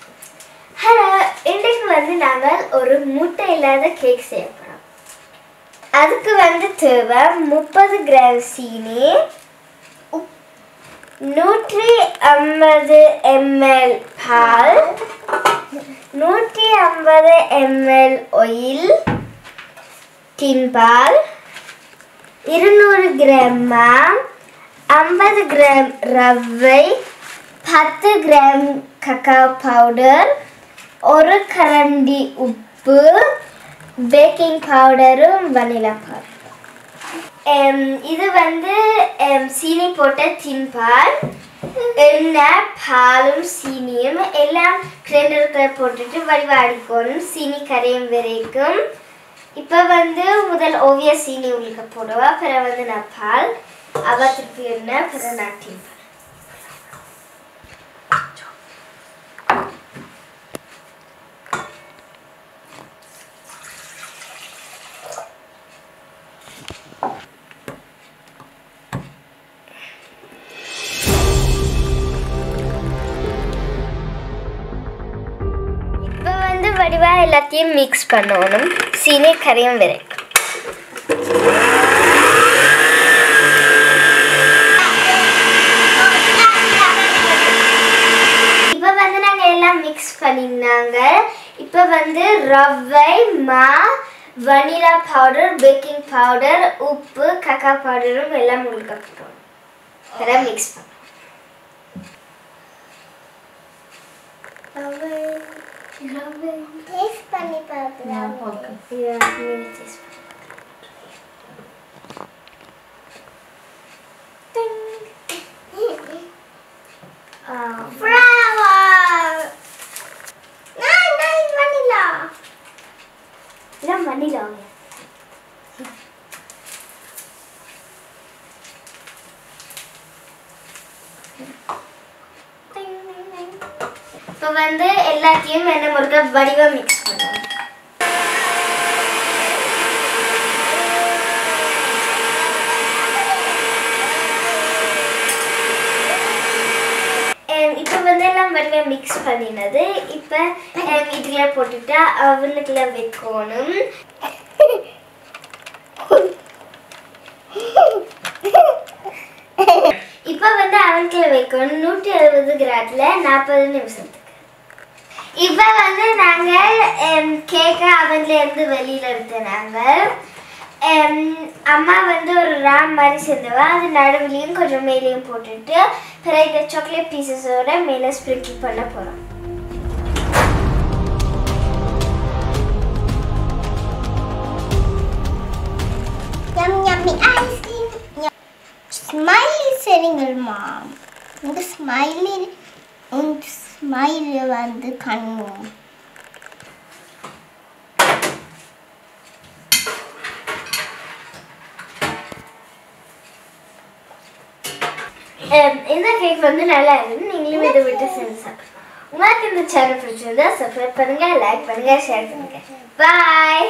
Hello இன்றைக்கு வந்து நாங்கள் ஒரு முட்டை இல்லாத கேக் செய்ய போகிறோம் அதுக்கு வந்து தேவை முப்பது கிராம் சீனி உப்- நூற்றி ஐம்பது எம்எல் பால் நூற்றி ஐம்பது எம்எல் ஆயில் டின்பால் இருநூறு கிராம் மாம் ஐம்பது கிராம் ரவை பத்து கிராம் கக்காவ் பவுடர் ஒரு கரண்டி உப்பு பேக்கிங் பவுடரும் வனிலா பவுடர் இது வந்து எம், சீனி போட்ட தின்பால் எண்ணெய் பாலும் சீனியும் எல்லாம் கிரைண்டருக்குள்ள போட்டுட்டு வடிவாடிக்கணும் சீனி கரையும் வரைக்கும் இப்போ வந்து முதல் ஓவிய சீனி உங்களுக்கு போடுவா பிறகு வந்து நான் பால் அவ திருப்பி எண்ணெய் பிறகு நான் தின்பால் இப்போ வந்து வடிவா எல்லாத்தையும் மிக்ஸ் பண்ணணும் சீனி கரையும் வரைக்கும் இப்போ வந்து நாங்கள் எல்லாம் மிக்ஸ் பண்ணிருந்தாங்க இப்போ வந்து ரவை மா வனிலா பவுடர் பேக்கிங் பவுடர் உப்பு கக்கா பவுடரும் எல்லாம் முழுக்க போட்டோம் இதெல்லாம் மிக்ஸ் பண்ணோம் ரவை ரவை டேஸ்ட் பண்ணி பார்க்கலாம் Yeah, maybe this one. Um, flower nine nine vanilla இதான் vanilla oil. இப்போ வந்து எல்லாத்தையும் என்ன முருக வடிவம் மிக்ஸ் பண்ணுவோம் இப்போ வந்து எல்லாம் வடிவம் மிக்ஸ் பண்ணினது இப்போ இதுல போட்டுட்டா அவனுக்குள்ள வைக்கணும் இப்போ வந்து அவனுக்குள்ள வைக்கணும் நூற்றி அறுபது கிராட்ல நாற்பது நிமிஷத்துக்கு இப்போ வந்து நாங்கள் கேக்கை அவன்ல இருந்து வெளியில எடுத்த நாங்கள் எம், அம்மா வந்து ஒரு ராம் மாதிரி செஞ்சவா அது நடுவுலையும் கொஞ்சம் மேலேயும் போட்டுட்டு பிறகு இந்த சாக்லேட் பீசஸோட மேலே ஸ்ப்ரிங்கிள் பண்ண போகிறோம் யம் யம்மி ஐஸ்கிரீம் ஸ்மைலி சரிங்கள் மாம் உங்க ஸ்மைலி உங்க ஸ்மைலி வந்து கண்ணும் எம், இந்த கேக் வந்து நல்லா இருக்கு நீங்களும் இதை விட்டு செஞ்சு சாப்பிடுங்க உங்களுக்கு இந்த சேனல் பிடிச்சிருந்தா சப்ஸ்கிரைப் பண்ணுங்க லைக் பண்ணுங்க ஷேர் பண்ணுங்க பாய்